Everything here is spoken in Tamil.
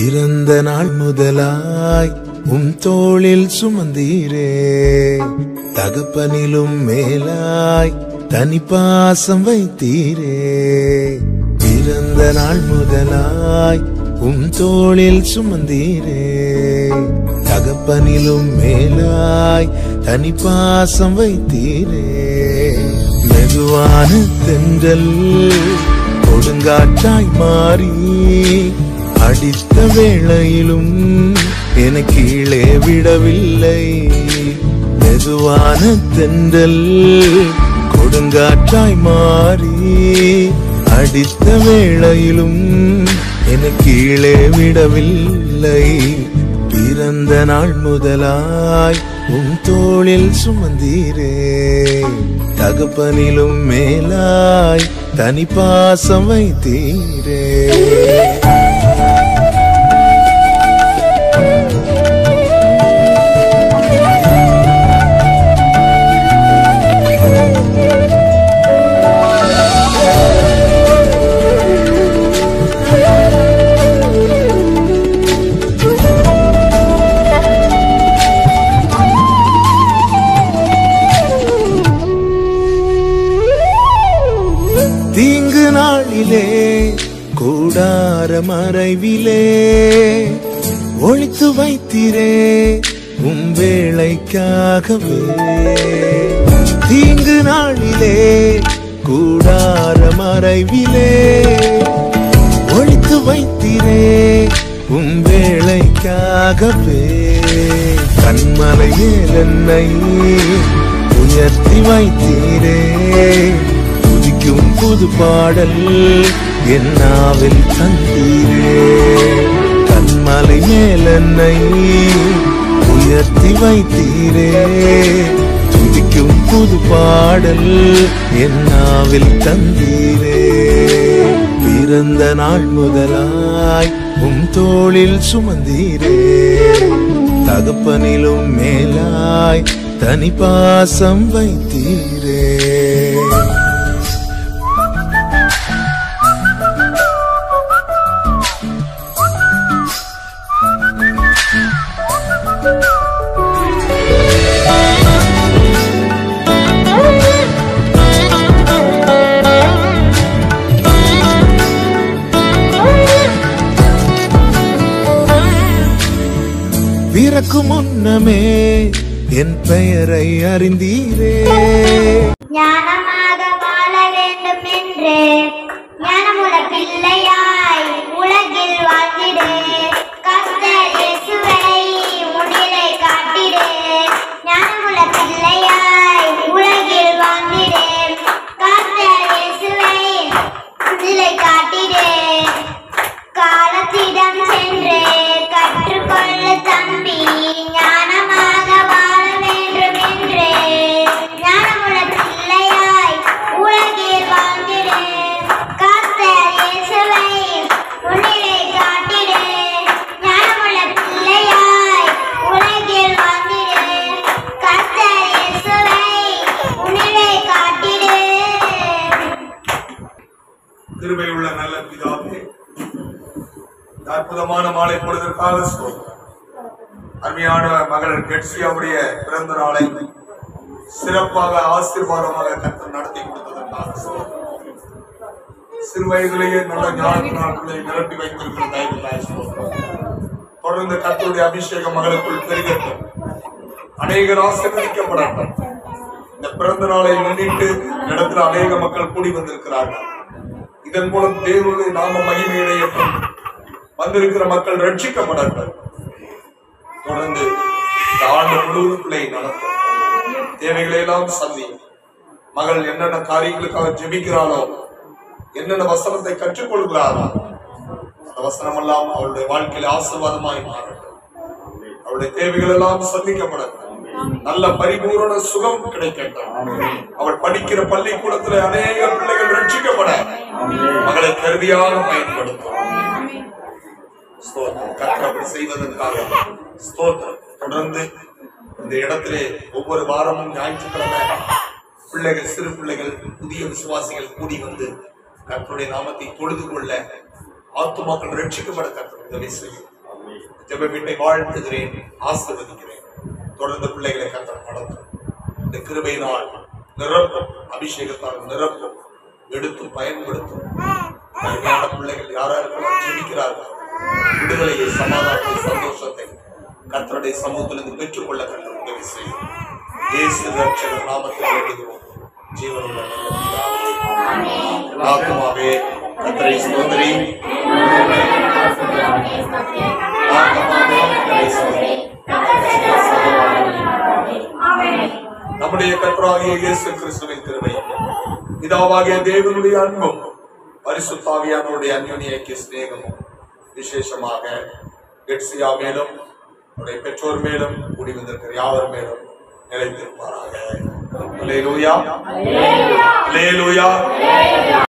பிறந்த நாள் முதலாய் உம் தோளில் சுமந்தீரே தகப்பனிலும் மேலாய் தனி பாசம் வைத்தீரே பிறந்த நாள் முதலாய் உம் தோளில் சுமந்தீரே தகப்பனிலும் மேலாய் தனி பாசம் வைத்தீரே மெதுவான தென்றல் கொடுங்காற்றாய் மாறி அடித்த வேளையிலும் என கீழே விடவில்லை மெதுவான தென்றல் கொடுங்காற்றாய் மாறி அடித்த வேளையிலும் என கீழே விடவில்லை பிறந்த நாள் முதலாய் உன் தோளில் சுமந்தீரே தகப்பனிலும் மேலாய் தனி பாசம் வைத்தீரே தீங்கு நாளிலே கூடார மறைவிலே ஒழித்து வைத்திரே உம் வேளைக்காகவே தீங்கு நாளிலே கூடார மறைவிலே ஒழித்து வைத்திரே உம் வேளைக்காகவே கண்மலை மேல் என்னை உயர்த்தி வைத்தீரே புதிக்கும் புது பாடல் என் நாவில் தந்தீரே கண்மலை மேல் என்னை உயர்த்தி வைத்தீரே துதிக்கும் புது பாடல் என் நாவில் தந்தீரே பிறந்த நாள் முதலாய் உம் தோளில் சுமந்தீரே தகப்பனிலும் மேலாய் தனி பாசம் வைத்தீரே பிறக்கு முன்னமே என் பெயரை அறிந்தீரே ஞானமாக வாழ வேண்டும் என்று ஞானமுள்ள பிள்ளையாய் உலகில் வாழ்ந்திடு கர்த்தர் இயேசுவை முன்னிலை காட்டிடு ஞானமுள்ள பிள்ளையாய் உலகில் வாழ்ந்திடு கர்த்தர் இயேசுவை முன்னிலை காட்டிடு காலத்திடம் சென்று கற்றுக்கொள்ள தம்பி ஞானமாக வாழ வேண்டும் என்று ஞானமுள்ள பிள்ளையாய் உலகில் வாழ்ந்திடு கர்த்தர் இயேசுவை முன்னிலை காட்டிடு ஞானமுள்ள பிள்ளையாய் உலகில் வாழ்ந்திடு கர்த்தர் இயேசுவை முன்னிலை காட்டிடு கிருபையுள்ள நல்ல பிதாவே இந்த அற்புதமான மாலை பொழுதற்காக ஸ்தோத்திரம். அருமையான மகள் கெட்சியாவுடைய பிறந்த நாளை சிறப்பாக ஆசீர்வாதமாக கர்த்தர் நடத்தி கொடுத்ததற்காக ஸ்தோத்திரம். சிறு வயதிலேயே நல்ல ஞானத்தினாட்களை நிரப்பி வைத்திருக்கிற தயவுக்காக ஸ்தோத்திரம். தொடர்ந்து கர்த்தருடைய அபிஷேகம் மகளுக்குள் பெருகட்டும் அநேகர் ஆசீர்வதிக்கப்படட்டும் இந்த பிறந்த நாளை முன்னிட்டு இந்த இடத்துல அநேக மக்கள் கூடி வந்திருக்கிறார்கள் இதன் மூலம் தேவனுடைய நாம மகிமையடையட்டும் வந்திருக்கிற மக்கள் ரட்சிக்கப்படட்டும் தொடர்ந்து இந்த ஆண்டு முழுவதும் பிள்ளை நடத்தும் தேவைகளை எல்லாம் சந்தி மகள் என்னென்ன காரியங்களுக்காக ஜெபிக்கிறாளோ என்னென்ன வசனத்தை கற்றுக்கொள்கிறாளோ அந்த வசனம் எல்லாம் அவளுடைய வாழ்க்கையில ஆசீர்வாதமாய் மாறட்டும் அவளுடைய தேவைகள் எல்லாம் சந்திக்கப்படட்டும் நல்ல பரிபூரண சுகம் கிடைக்கட்டும் அவள் படிக்கிற பள்ளிக்கூடத்துல அநேக பிள்ளைகள் ரட்சிக்கப்பட மகளை கருவியாக பயன்படுத்தும் ஸ்தோத்திரம் கர்த்தர் அப்படி செய்வதற்காக ஸ்தோத்திரம் தொடர்ந்து இந்த இடத்திலே ஒவ்வொரு வாரமும் ஞாயிற்றுக்கிழமை பிள்ளைகள் சிறு பிள்ளைகள் புதிய விசுவாசிகள் கூடி வந்து கர்த்தருடைய நாமத்தை தொழுது கொள்ள ஆத்துமாக்கள் ரட்சிக்கப்பட கர்த்தர் உதவி செய்யும் ஜெப வீட்டை வாழ்த்துகிறேன் ஆசிர்வதிக்கிறேன் தொடர்ந்து பிள்ளைகளை கத்தர் நடத்தும் இந்த கிருபையினால் நிரப்பும் அபிஷேகத்தால் நிரப்பும் எடுத்து பயன்படுத்தும் அருமையான பிள்ளைகள் யாரா இருக்கலாம் ஜெபிக்கிறார்கள் விடுதலையை சமாதானத்தை சந்தோஷத்தை கர்த்தருடைய சமூகத்திலிருந்து பெற்றுக்கொள்ள கர்த்தர் உதவி செய்யும் இயேசு ரட்சகர் நாமத்தில் வேண்டுகிறோம் ஜீவனுள்ள நல்ல பிதாவே. ஆத்மாவே கர்த்தரை ஸ்தோத்திரி ஆத்மாவே கர்த்தரை ஸ்தோத்திரி நம்முடைய கர்த்தராகிய இயேசு கிறிஸ்துவின் கிருபையும் பிதாவாகிய தேவனுடைய அன்பும் பரிசுத்தாவியானுடைய அந்யுனிய ஐக்கிய சிநேகமும் விசேஷமாக கெட்சியா மேலும் உடைய பெற்றோர் மேலும் கூடி வந்திருக்கிற யாவர் மேலும் நிலைத்திருப்பாராக அல்லேலூயா அல்லேலூயா